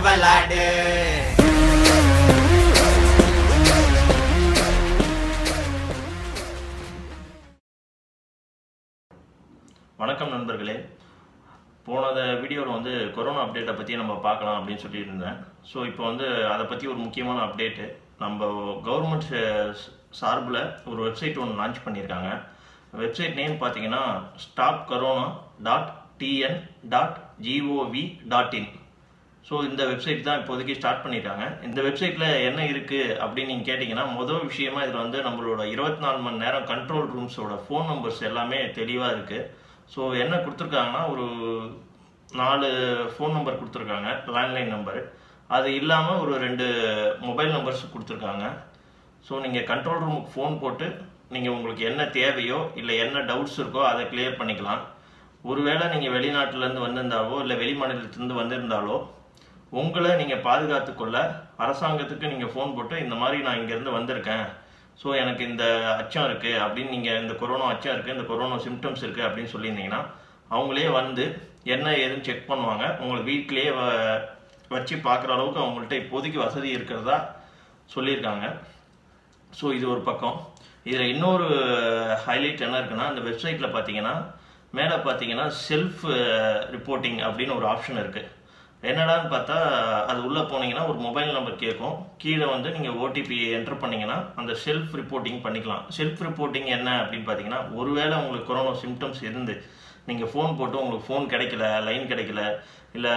விளாடு வணக்கம் நண்பர்களே போன வீடியோவில் வந்து கொரோனா அப்டேட்டை பற்றி நம்ம பார்க்கலாம் அப்படின்னு சொல்லிட்டு இருந்தேன் ஸோ இப்போ வந்து அதை பற்றி ஒரு முக்கியமான அப்டேட்டு நம்ம கவர்மெண்ட் சார்பில் ஒரு வெப்சைட் ஒன்று லான்ச் பண்ணியிருக்காங்க வெப்சைட் நேம் பார்த்தீங்கன்னா stop corona dot TN dot G O V dot in so இந்த வெப்சைட் தான் இப்போதைக்கு ஸ்டார்ட் பண்ணியிருக்காங்க இந்த வெப்சைட்டில் என்ன இருக்குது அப்படின்னு நீங்கள் கேட்டிங்கன்னா முதல் விஷயமா இதில் வந்து நம்மளோட இருபத்தி நாலு மணி நேரம் கண்ட்ரோல் ரூம்ஸோட ஃபோன் நம்பர்ஸ் எல்லாமே தெளிவாக இருக்குது ஸோ என்ன கொடுத்துருக்காங்கன்னா ஒரு நாலு ஃபோன் நம்பர் கொடுத்துருக்காங்க லேண்ட்லைன் நம்பர் அது இல்லாமல் ஒரு ரெண்டு மொபைல் நம்பர்ஸ் கொடுத்துருக்காங்க ஸோ நீங்கள் கண்ட்ரோல் ரூமுக்கு ஃபோன் போட்டு நீங்கள் உங்களுக்கு என்ன தேவையோ இல்லை என்ன டவுட்ஸ் இருக்கோ அதை கிளியர் பண்ணிக்கலாம் ஒருவேளை நீங்கள் வெளிநாட்டிலேருந்து வந்திருந்தாலோ இல்லை வெளி மாநிலத்திலேருந்து வந்திருந்தாலோ உங்களை நீங்கள் பாதுகாத்துக்கொள்ள அரசாங்கத்துக்கு நீங்கள் ஃபோன் போட்டு இந்த மாதிரி நான் இங்கேருந்து வந்திருக்கேன் ஸோ எனக்கு இந்த அச்சம் இருக்குது அப்படின்னு நீங்கள் இந்த கொரோனா அச்சம் இருக்குது இந்த கொரோனா சிம்டம்ஸ் இருக்குது அப்படின்னு சொல்லியிருந்தீங்கன்னா அவங்களே வந்து என்ன ஏதுன்னு செக் பண்ணுவாங்க உங்களுக்கு வீட்லேயே வ- வச்சு பார்க்குற அளவுக்கு அவங்கள்ட்ட இப்போதைக்கு வசதி இருக்கிறதா சொல்லியிருக்காங்க ஸோ இது ஒரு பக்கம் இதில் இன்னொரு ஹைலைட் என்ன இருக்குன்னா இந்த வெப்சைட்டில் பார்த்தீங்கன்னா மேலே பார்த்தீங்கன்னா செல்ஃப் ரிப்போர்ட்டிங் அப்படின்னு ஒரு ஆப்ஷன் இருக்குது என்னடான்னு பார்த்தா அது உள்ளே போனீங்கன்னா ஒரு மொபைல் நம்பர் கேட்கும் கீழே வந்து நீங்கள் ஓடிபி என்டர் பண்ணீங்கன்னா அந்த செல்ஃப் ரிப்போர்ட்டிங் பண்ணிக்கலாம் செல்ஃப் ரிப்போர்ட்டிங் என்ன அப்படின்னு பார்த்தீங்கன்னா ஒருவேளை உங்களுக்கு கொரோனா சிம்டம்ஸ் இருந்து நீங்கள் ஃபோன் போட்டு உங்களுக்கு ஃபோன் கிடைக்கல லைன் கிடைக்கல இல்லை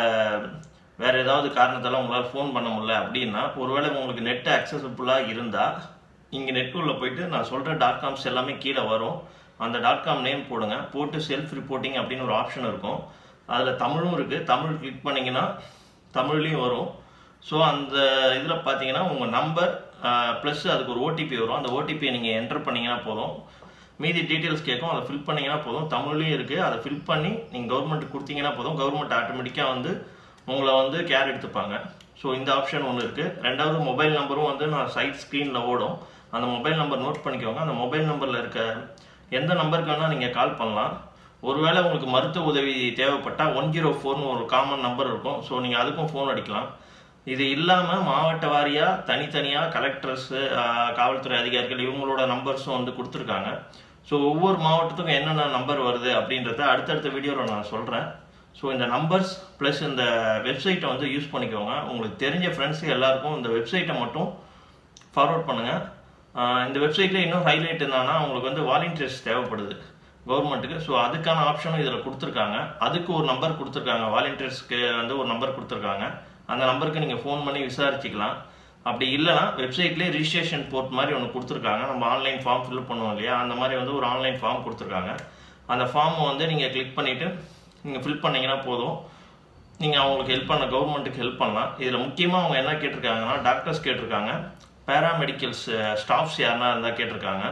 வேற ஏதாவது காரணத்தால உங்களால் ஃபோன் பண்ண முடியல அப்படின்னா ஒருவேளை உங்களுக்கு நெட் அக்சசபிளாக இருந்தால் இங்கே நெட்டுள்ள போயிட்டு நான் சொல்கிற டாட் காம்ஸ் எல்லாமே கீழே வரும் அந்த டாட் காம் நேம் போடுங்க போட்டு செல்ஃப் ரிப்போர்ட்டிங் அப்படின்னு ஒரு ஆப்ஷன் இருக்கும் அதில் தமிழும் இருக்குது தமிழ் கிளிக் பண்ணிங்கன்னா தமிழ்லேயும் வரும் ஸோ அந்த இதில் பார்த்தீங்கன்னா உங்கள் நம்பர் ப்ளஸ் அதுக்கு ஒரு ஓடிபி வரும் அந்த ஓடிபியை நீங்கள் என்டர் பண்ணீங்கன்னா போதும் மீதி டீட்டெயில்ஸ் கேட்கும் அதை ஃபில் பண்ணீங்கன்னா போதும் தமிழ்லையும் இருக்குது அதை ஃபில் பண்ணி நீங்கள் கவர்மெண்ட்டுக்கு கொடுத்தீங்கன்னா போதும் கவர்மெண்ட் ஆட்டோமேட்டிக்காக வந்து உங்களை வந்து கேர் எடுத்துப்பாங்க ஸோ இந்த ஆப்ஷன் ஒன்று இருக்குது ரெண்டாவது மொபைல் நம்பரும் வந்து நான் சைட் ஸ்க்ரீனில் ஓடும் அந்த மொபைல் நம்பர் நோட் பண்ணிக்கோங்க அந்த மொபைல் நம்பரில் இருக்க எந்த நம்பருக்கு வேணால் நீங்கள் கால் பண்ணலாம் ஒருவேளை உங்களுக்கு மருத்துவ உதவி தேவைப்பட்டால் ஒன் ஜீரோ ஃபோர்னு ஒரு காமன் நம்பர் இருக்கும் ஸோ நீங்கள் அதுக்கும் ஃபோன் அடிக்கலாம் இது இல்லாமல் மாவட்ட வாரியாக தனித்தனியாக கலெக்டர்ஸ் காவல்துறை அதிகாரிகள் இவங்களோட நம்பர்ஸும் வந்து கொடுத்துருக்காங்க ஸோ ஒவ்வொரு மாவட்டத்துக்கும் என்னென்ன நம்பர் வருது அப்படின்றத அடுத்தடுத்த வீடியோவில் நான் சொல்கிறேன் ஸோ இந்த நம்பர்ஸ் ப்ளஸ் இந்த வெப்சைட்டை வந்து யூஸ் பண்ணிக்கோங்க உங்களுக்கு தெரிஞ்ச ஃப்ரெண்ட்ஸுக்கு எல்லாருக்கும் இந்த வெப்சைட்டை மட்டும் ஃபார்வர்ட் பண்ணுங்கள் இந்த வெப்சைட்டில் இன்னும் ஹைலைட் என்னன்னா உங்களுக்கு வந்து வாலண்டியர்ஸ் தேவைப்படுது கவர்மெண்ட்டுக்கு ஸோ அதுக்கான ஆப்ஷனும் இதில் கொடுத்துருக்காங்க அதுக்கு ஒரு நம்பர் கொடுத்துருக்காங்க வாலண்டியர்ஸ்க்கு வந்து ஒரு நம்பர் கொடுத்துருக்காங்க அந்த நம்பருக்கு நீங்கள் ஃபோன் பண்ணி விசாரிச்சுக்கலாம் அப்படி இல்லைனா வெப்சைட்லேயே ரிஜிஸ்ட்ரேஷன் போர்ட் மாதிரி ஒன்று கொடுத்துருக்காங்க நம்ம ஆன்லைன் ஃபார்ம் ஃபில் பண்ணுவோம் இல்லையா அந்த மாதிரி வந்து ஒரு ஆன்லைன் ஃபார்ம் கொடுத்துருக்காங்க அந்த ஃபார்மை வந்து நீங்கள் கிளிக் பண்ணிவிட்டு நீங்கள் ஃபில் பண்ணீங்கன்னா போதும் நீங்கள் அவங்களுக்கு ஹெல்ப் பண்ண கவர்மெண்ட்டுக்கு ஹெல்ப் பண்ணலாம் இதில் முக்கியமாக அவங்க என்ன கேட்டிருக்காங்கன்னா டாக்டர்ஸ் கேட்டிருக்காங்க பேராமெடிக்கல்ஸ் ஸ்டாஃப்ஸ் யாருன்னா இருந்தால் கேட்டிருக்காங்க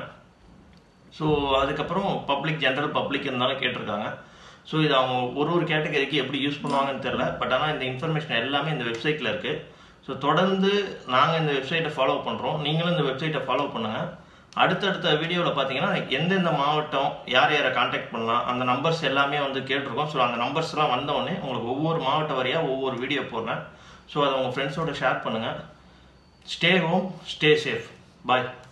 ஸோ அதுக்கப்புறம் பப்ளிக் ஜென்ரல் பப்ளிக் இருந்தாலும் கேட்டிருக்காங்க ஸோ இது அவங்க ஒரு ஒரு கேட்டகரிக்கு எப்படி யூஸ் பண்ணுவாங்கன்னு தெரில பட் ஆனால் இந்த இன்ஃபர்மேஷன் எல்லாமே இந்த வெப்சைட்டில் இருக்குது ஸோ தொடர்ந்து நாங்கள் இந்த வெப்சைட்டை ஃபாலோ பண்ணுறோம் நீங்களும் இந்த வெப்சைட்டை ஃபாலோ பண்ணுங்கள் அடுத்தடுத்த வீடியோவில் பார்த்தீங்கன்னா எந்தெந்த மாவட்டம் யார் யாரை காண்டாக்ட் பண்ணலாம் அந்த நம்பர்ஸ் எல்லாமே வந்து கேட்டிருக்கோம் ஸோ அந்த நம்பர்ஸ்லாம் வந்தோடனே உங்களுக்கு ஒவ்வொரு மாவட்ட வரியாக ஒவ்வொரு வீடியோ போடுறேன் ஸோ அதை உங்கள் ஃப்ரெண்ட்ஸோட ஷேர் பண்ணுங்கள் ஸ்டே ஹோம் ஸ்டே சேஃப் பாய்